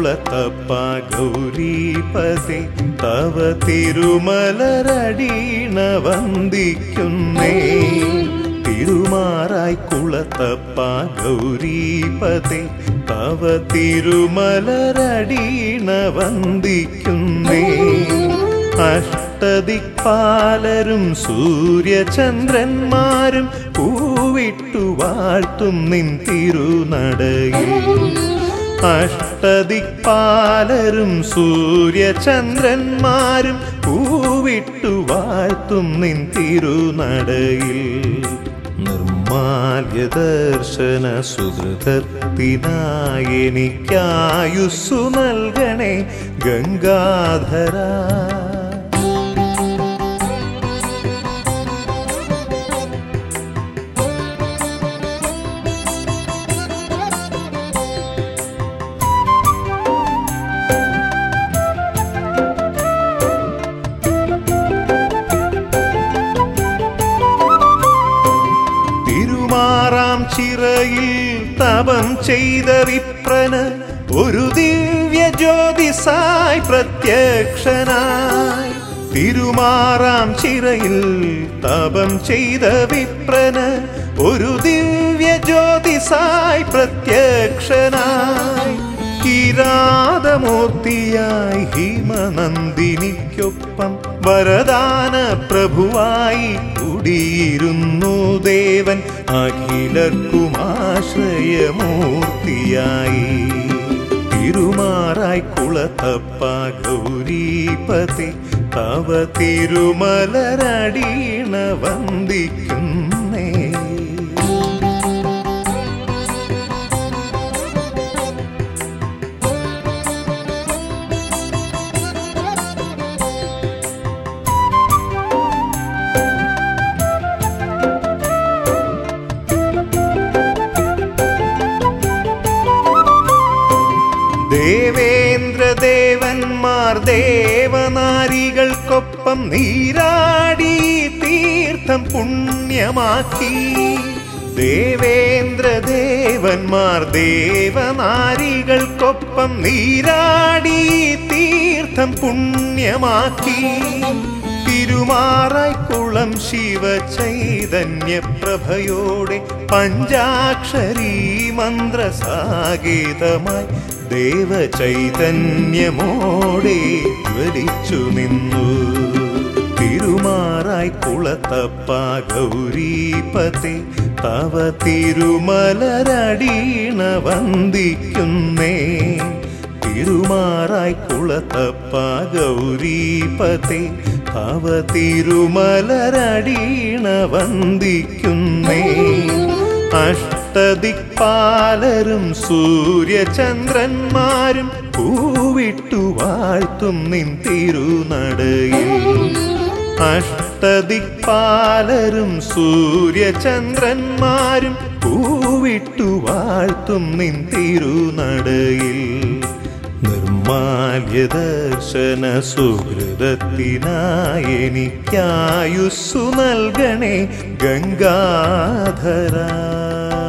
കുളത്തപ്പ ഗൗരീപതി തവ തിരുമലരടീണ വന്ദിക്കുന്നേ തിരുമാറായി കുളത്തപ്പ ഗൗരീപതി തവ തിരുമലരടീണ വന്ദിക്കുന്നേ അഷ്ടദിക്പാലരും സൂര്യചന്ദ്രന്മാരും പൂവിട്ടു വാഴ്ത്തും നിൻ തിരുനടയിൽ അഷ്ടദിക്പാലരും സൂര്യചന്ദ്രന്മാരും പൂവിട്ടു വാഴ്ത്തും നിൻ തിരുനടയിൽ നിർമാല്യ ദർശന സുഹൃതത്തിനായി എനിക്കായുസ്സു നൽകണേ ഗംഗാധര തിരുമാറാം ചിറയിൽ തപം ചെയ്ത വിപ്രന് ഒരു ദിവ്യ ജ്യോതിസായി പ്രത്യക്ഷനായി തിരുമാറാം ചിറയിൽ തപം ചെയ്ത വിപ്രന് ഒരു ദിവ്യ ജ്യോതിസായി പ്രത്യക്ഷനായി കിരാതമൂർത്തിയായി ഹിമനന്ദിനിക്കൊപ്പം വരദാന പ്രഭുവായി കുടിയിരുന്നു ദേവൻ അഖിലർക്കുമാശ്രയമൂർത്തിയായി തിരുമാറായി കുളത്തപ്പ ഗൗരീപതി തവ തിരുമലരടീണ വന്ദിക്കുന്നേ ദേവേന്ദ്രദേവന്മാർ ദേവനാരികൾക്കൊപ്പം നീരാടി തീർത്ഥം പുണ്യമാക്കി ദേവേന്ദ്രദേവന്മാർ ദേവനാരികൾക്കൊപ്പം നീരാടി തീർത്ഥം പുണ്യമാക്കി തിരുമാറായിക്കുളം ശിവചൈതന്യപ്രഭയോടെ പഞ്ചാക്ഷരീ മന്ത്രസാഗീതമായി ദേവചൈതന്യമോടെ ജ്വലിച്ചു നിന്നു തിരുമാറായി കുളത്തപ്പ ഗൗരീപതി തവ തിരുമലരടീണ വന്ദിക്കുന്നേ തിരുമാറായി കുളത്തപ്പ ഗൗരീപതി തവ തിരുമലരടീണ വന്ദിക്കുന്നേ അഷ്ടദിക്പാലരും സൂര്യചന്ദ്രന്മാരും പൂവിട്ടു വാഴ്ത്തും നിൻ തിരുനടയിൽ അഷ്ടദിക്പാലരും സൂര്യചന്ദ്രന്മാരും പൂവിട്ടു വാഴ്ത്തും നിൻ തിരുനടയിൽ നിർമാല്യ ദർശന സുഹൃതത്തിനായി എനിക്കായുസ്സു നൽകണേ ഗംഗാധര